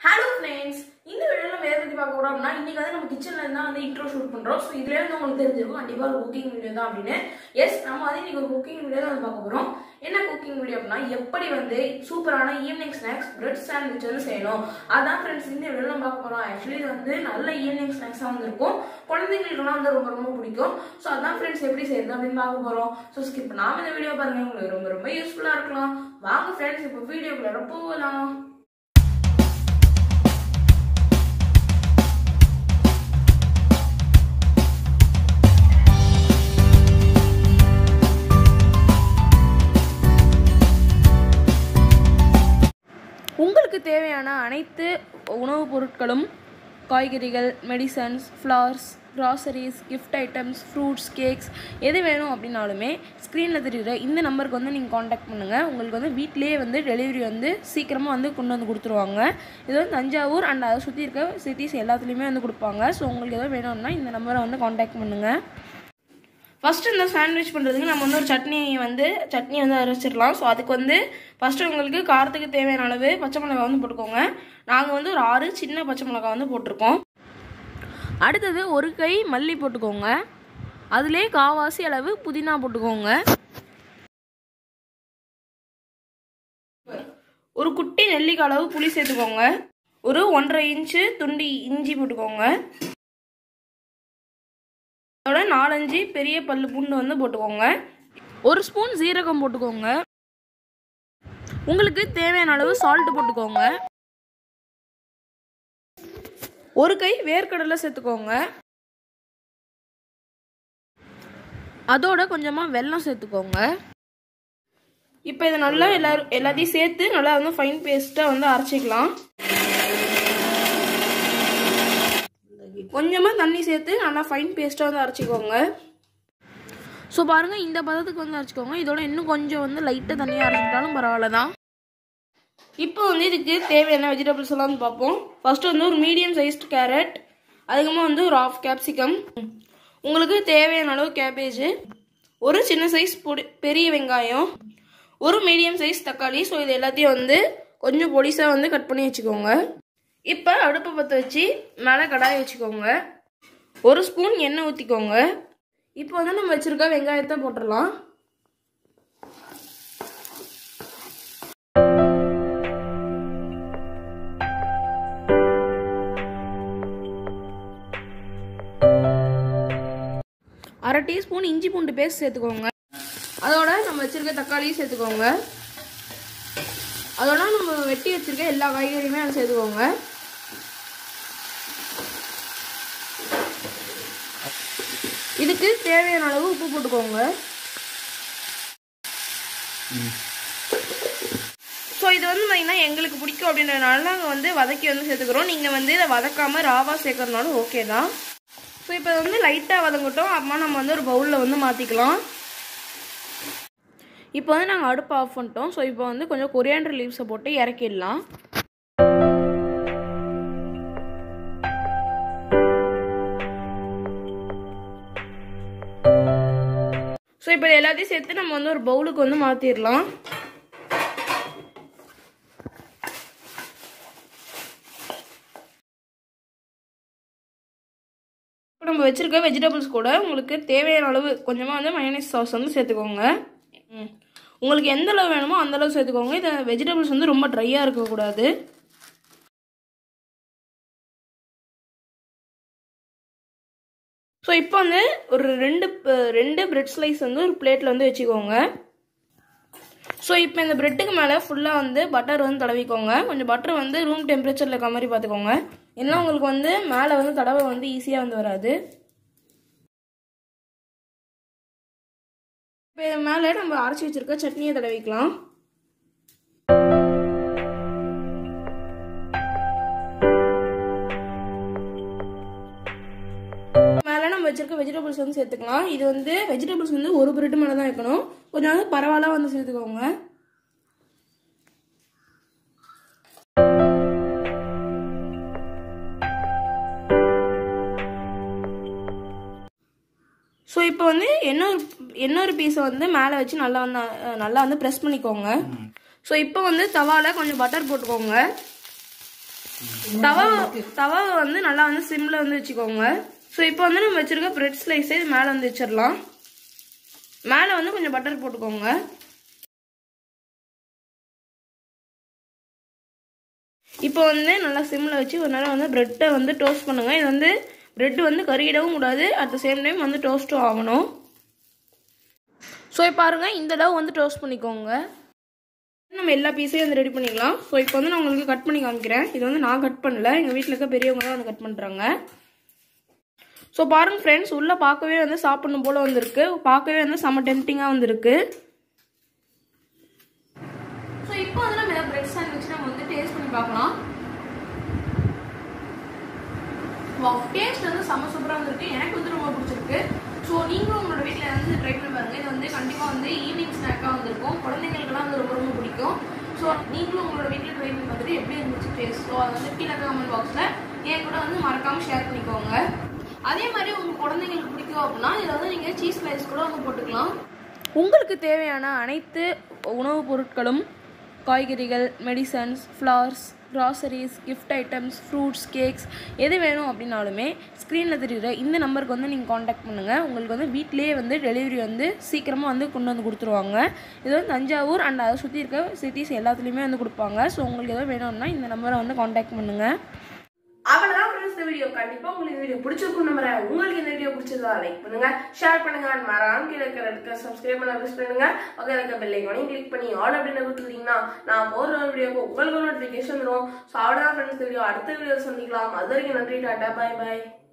Hello friends இந்த வீடியோல நம்ம எதை பத்தி பார்க்க போறோம் அப்படின்னா இன்னைக்கு வந்து நம்ம கிச்சன்ல இருந்தா வந்து இன்ட்ரோ ஷூட் பண்றோம் ஸோ இதுல இருந்து உங்களுக்கு தெரிஞ்சிருக்கும் கண்டிப்பா ஒரு குக்கிங் வீடியோ தான் அப்படின்னு எஸ் நம்ம வந்து இன்னைக்கு ஒரு குக்கிங் வீடியோ தான் வந்து பார்க்க போறோம் என்ன குக்கிங் வீடியோ அப்படின்னா எப்படி வந்து சூப்பரான ஈவினிங் ஸ்நாக்ஸ் பிரெட் சாண்ட்விச் வந்து செய்யணும் அதான் ஃப்ரெண்ட்ஸ் இந்த வீடியோ நம்ம பார்க்க போறோம் ஆக்சுவலி இது வந்து நல்ல ஈவினிங் ஸ்நாக்ஸா வந்து இருக்கும் குழந்தைங்களுக்குலாம் வந்து ரொம்ப ரொம்ப பிடிக்கும் ஸோ அதான் ஃப்ரெண்ட்ஸ் எப்படி செய்யறது அப்படின்னு பார்க்க போறோம் ஸோ ஸ்கிப் பண்ணாம இந்த வீடியோ பாருங்க உங்களுக்கு ரொம்ப ரொம்ப யூஸ்ஃபுல்லா இருக்கலாம் வாங்க ஃப்ரெண்ட்ஸ் இப்போ வீடியோக்குள்ள போகலாம் உங்களுக்கு தேவையான அனைத்து உணவுப் பொருட்களும் காய்கறிகள் medicines flowers groceries gift items fruits cakes எது வேணும் அப்படின்னாலுமே ஸ்க்ரீனில் தெரியுற இந்த நம்பருக்கு வந்து நீங்கள் காண்டாக்ட் பண்ணுங்கள் உங்களுக்கு வந்து வீட்டிலேயே வந்து டெலிவரி வந்து சீக்கிரமாக வந்து கொண்டு வந்து கொடுத்துருவாங்க இது வந்து தஞ்சாவூர் அண்ட் அதை சுற்றி இருக்க சிட்டிஸ் எல்லாத்துலேயுமே வந்து கொடுப்பாங்க ஸோ உங்களுக்கு எதாவது வேணும்னா இந்த நம்பரை வந்து காண்டாக்ட் பண்ணுங்கள் ஃபஸ்ட்டு இந்த சாண்ட்விச் பண்ணுறதுக்கு நம்ம வந்து ஒரு சட்னி வந்து சட்னி வந்து அரைச்சிடலாம் ஸோ அதுக்கு வந்து ஃபஸ்ட்டு உங்களுக்கு காரத்துக்கு தேவையான அளவு பச்சை மிளகாய் வந்து போட்டுக்கோங்க நாங்கள் வந்து ஒரு ஆறு சின்ன பச்சை மிளகாய் வந்து போட்டிருக்கோம் அடுத்தது ஒரு கை மல்லி போட்டுக்கோங்க அதிலே காவாசி அளவு புதினா போட்டுக்கோங்க ஒரு குட்டி நெல்லிக்காய் அளவு புளி சேர்த்துக்கோங்க ஒரு ஒன்றரை இன்ச்சு துண்டி இஞ்சி போட்டுக்கோங்க அதோட நாலஞ்சு பெரிய பல்லு பூண்டு வந்து போட்டுக்கோங்க ஒரு ஸ்பூன் சீரகம் போட்டுக்கோங்க உங்களுக்கு தேவையான அளவு சால்ட் போட்டுக்கோங்க ஒரு கை வேர்க்கடலை சேர்த்துக்கோங்க அதோட கொஞ்சமாக வெல்லம் சேர்த்துக்கோங்க இப்போ இதை நல்லா எல்லாரும் எல்லாத்தையும் சேர்த்து நல்லா வந்து ஃபைன் பேஸ்ட்டாக வந்து அரைச்சிக்கலாம் கொஞ்சமாக தண்ணி சேர்த்து நல்லா ஃபைன் பேஸ்ட்டாக வந்து அரைச்சிக்கோங்க ஸோ பாருங்கள் இந்த பதத்துக்கு வந்து அரைச்சிக்கோங்க இதோட இன்னும் கொஞ்சம் வந்து லைட்டாக தண்ணியாக அரைச்சிக்கிட்டாலும் பரவாயில்ல தான் இப்போ வந்து இதுக்கு தேவையான வெஜிடபிள்ஸ் எல்லாம் வந்து பார்ப்போம் ஃபர்ஸ்ட் வந்து ஒரு மீடியம் சைஸ்டு கேரட் அதுக்கப்புறமா வந்து ஒரு ஆஃப் கேப்சிகம் உங்களுக்கு தேவையான அளவு கேபேஜ் ஒரு சின்ன சைஸ் பொடி பெரிய வெங்காயம் ஒரு மீடியம் சைஸ் தக்காளி ஸோ இது எல்லாத்தையும் வந்து கொஞ்சம் பொடிசாக வந்து கட் பண்ணி வச்சுக்கோங்க இப்போ அடுப்பை பற்ற வச்சு மேலே கடாயை வச்சுக்கோங்க ஒரு ஸ்பூன் எண்ணெய் ஊற்றிக்கோங்க இப்போ வந்து நம்ம வச்சுருக்க வெங்காயத்தை போட்டுடலாம் அரை டீஸ்பூன் இஞ்சி பூண்டு பேஸ்ட் சேர்த்துக்கோங்க அதோட நம்ம வச்சுருக்க தக்காளியும் சேர்த்துக்கோங்க அதோட நம்ம வெட்டி வச்சுருக்க எல்லா காய்கறியுமே அதை சேர்த்துக்கோங்க இதுக்கு தேவையான அளவு உப்பு போட்டுக்கோங்க ஸோ இது வந்து பார்த்தீங்கன்னா எங்களுக்கு பிடிக்கும் அப்படின்றதுனால நாங்கள் வந்து வதக்கி வந்து சேர்த்துக்கிறோம் நீங்கள் வந்து இதை வதக்காமல் ராவாக சேர்க்கறதுனாலும் ஓகே தான் ஸோ இப்போ வந்து லைட்டாக வதங்கட்டும் அப்புறமா நம்ம வந்து ஒரு பவுலில் வந்து மாற்றிக்கலாம் இப்போ வந்து நாங்கள் அடுப்பு ஆஃப் பண்ணிட்டோம் ஸோ இப்போ வந்து கொஞ்சம் கொரியாண்டர் லீவ்ஸை போட்டு இறக்கிடலாம் ஸோ இப்போ எல்லாத்தையும் சேர்த்து நம்ம வந்து ஒரு பவுலுக்கு வந்து மாற்றிடலாம் இப்போ நம்ம வச்சுருக்க வெஜிடபிள்ஸ் கூட உங்களுக்கு தேவையான அளவு கொஞ்சமாக வந்து மயனைஸ் சாஸ் வந்து சேர்த்துக்கோங்க ம். உங்களுக்கு எந்த அளவு வேணுமோ அந்த அளவு சேர்த்துக்கோங்க இதை வெஜிடபிள்ஸ் வந்து ரொம்ப ட்ரையாக இருக்கக்கூடாது ஸோ இப்போ வந்து ஒரு ரெண்டு ப- ரெண்டு பிரெட் ஸ்லைஸ் வந்து ஒரு பிளேட்டில் வந்து வச்சுக்கோங்க ஸோ இப்போ இந்த பிரெட்டுக்கு மேலே ஃபுல்லாக வந்து பட்டர் வந்து தடவிக்கோங்க கொஞ்சம் பட்டர் வந்து ரூம் டெம்பரேச்சரில் இருக்க மாதிரி பார்த்துக்கோங்க இல்லைன்னா உங்களுக்கு வந்து மேலே வந்து தடவை வந்து ஈஸியாக வந்து வராது இப்போ இது மேலே நம்ம அரைச்சி வச்சிருக்க சட்னியை தடவிக்கலாம் மேலே நம்ம வச்சிருக்க வெஜிடபிள்ஸ் வந்து சேர்த்துக்கலாம் இது வந்து வெஜிடபிள்ஸ் வந்து ஒரு பிரெட் மேலே தான் வைக்கணும் கொஞ்சம் வந்து பரவாயில்ல வந்து சேர்த்துக்கோங்க ஸோ இப்போ வந்து இன்னொரு இன்னொரு பீஸை வந்து மேலே வச்சு நல்லா வந்து அஹ், நல்லா வந்து ப்ரெஸ் பண்ணிக்கோங்க ஸோ இப்போ வந்து தவால கொஞ்சம் பட்டர் போட்டுக்கோங்க தவா தவாவை வந்து நல்லா வந்து சிம்ல வந்து வச்சுக்கோங்க ஸோ இப்போ வந்து நம்ம வச்சிருக்க பிரெட் ஸ்லைஸை இது மேலே வந்து வச்சிடலாம் மேலே வந்து கொஞ்சம் பட்டர் போட்டுக்கோங்க இப்போ வந்து நல்லா சிம்மில் வச்சு ஒரு நேரம் வந்து ப்ரெட்டை வந்து டோஸ்ட் பண்ணுங்க இது வந்து ப்ரெட் வந்து கருகிடவும் கூடாது அட் த சேம் டைம் வந்து டோஸ்ட்டும் ஆகணும் ஸோ இப்போ பாருங்க இந்த அளவு வந்து டோஸ்ட் பண்ணிக்கோங்க நம்ம எல்லா பீஸையும் வந்து ரெடி பண்ணிக்கலாம் ஸோ இப்போ வந்து நான் உங்களுக்கு கட் பண்ணி காமிக்கிறேன் இது வந்து நான் கட் பண்ணல எங்கள் வீட்டில் இருக்க பெரியவங்க தான் வந்து கட் பண்ணுறாங்க ஸோ பாருங்க ஃப்ரெண்ட்ஸ் உள்ளே பார்க்கவே வந்து சாப்பிடணும் போல் வந்திருக்கு பார்க்கவே வந்து செம்ம டெம்டிங்காக வந்திருக்கு ஸோ இப்போ வந்து நம்ம ஏதாவது பிரெட் சாண்ட்விச் நம்ம வந்து டேஸ்ட் பண்ணி பார்க்கலாம் டேஸ்ட் வந்து செம்ம சூப்பராக வந்திருக்கு எனக்கு வந்து ரொம்ப பிடிச்சிருக்கு ஸோ நீங்களும் உங்களோட வீட்டில் வந்து ட்ரை பண்ணி பாருங்க இது வந்து கண்டிப்பாக வந்து ஈவினிங் ஸ்நாக்காக வந்திருக்கும் குழந்தைங்களுக்குலாம் வந்து ரொம்ப ரொம்ப பிடிக்கும் ஸோ நீங்களும் உங்களோட வீட்டில் ட்ரை பண்ணி பார்த்துட்டு எப்படி இருந்துச்சு டேஸ்ட் ஸோ அதை வந்து கீழே கமெண்ட் பாக்ஸில் என் கூட வந்து மறக்காமல் ஷேர் பண்ணிக்கோங்க அதே மாதிரி உங்கள் குழந்தைங்களுக்கு பிடிக்கும் அப்படின்னா இதில் வந்து நீங்கள் சீஸ் ஸ்லைஸ் கூட வந்து போட்டுக்கலாம் உங்களுக்கு தேவையான அனைத்து உணவுப் பொருட்களும் காய்கறிகள் medicines flowers groceries gift items fruits cakes எது வேணும் அப்படின்னாலுமே ஸ்க்ரீனில் தெரியுற இந்த நம்பருக்கு வந்து நீங்கள் காண்டாக்ட் பண்ணுங்கள் உங்களுக்கு வந்து வீட்டிலேயே வந்து டெலிவரி வந்து சீக்கிரமாக வந்து கொண்டு வந்து கொடுத்துருவாங்க இது வந்து தஞ்சாவூர் அண்ட் அதை சுற்றி இருக்க சிட்டிஸ் எல்லாத்துலேயுமே வந்து கொடுப்பாங்க ஸோ உங்களுக்கு எதாவது வேணும்னா இந்த நம்பரை வந்து காண்டாக்ட் பண்ணுங்கள் அவ்வளவுதான் ஃப்ரெண்ட்ஸ் இந்த வீடியோ கண்டிப்பா உங்களுக்கு இந்த வீடியோ பிடிச்சிருக்கும் நம்புறேன் உங்களுக்கு இந்த வீடியோ பிடிச்சதா லைக் பண்ணுங்க ஷேர் பண்ணுங்க and மறக்காம கீழே இருக்கிற இடத்துல சப்ஸ்கிரைப் பண்ண ப்ரெஸ் பண்ணுங்க பக்கத்துல இருக்க பெல் ஐக்கானையும் கிளிக் பண்ணி ஆல் அப்படின்னு கொடுத்துட்டீங்கன்னா நான் போடுற வீடியோக்கு உங்களுக்கு நோட்டிஃபிகேஷன் வரும் ஸோ அவ்வளோதான் ஃப்ரெண்ட்ஸ் வீடியோ அடுத்த வீடியோ சந்திக்கலாம் அது வரைக்கும் நன்றி டாட்டா பை பை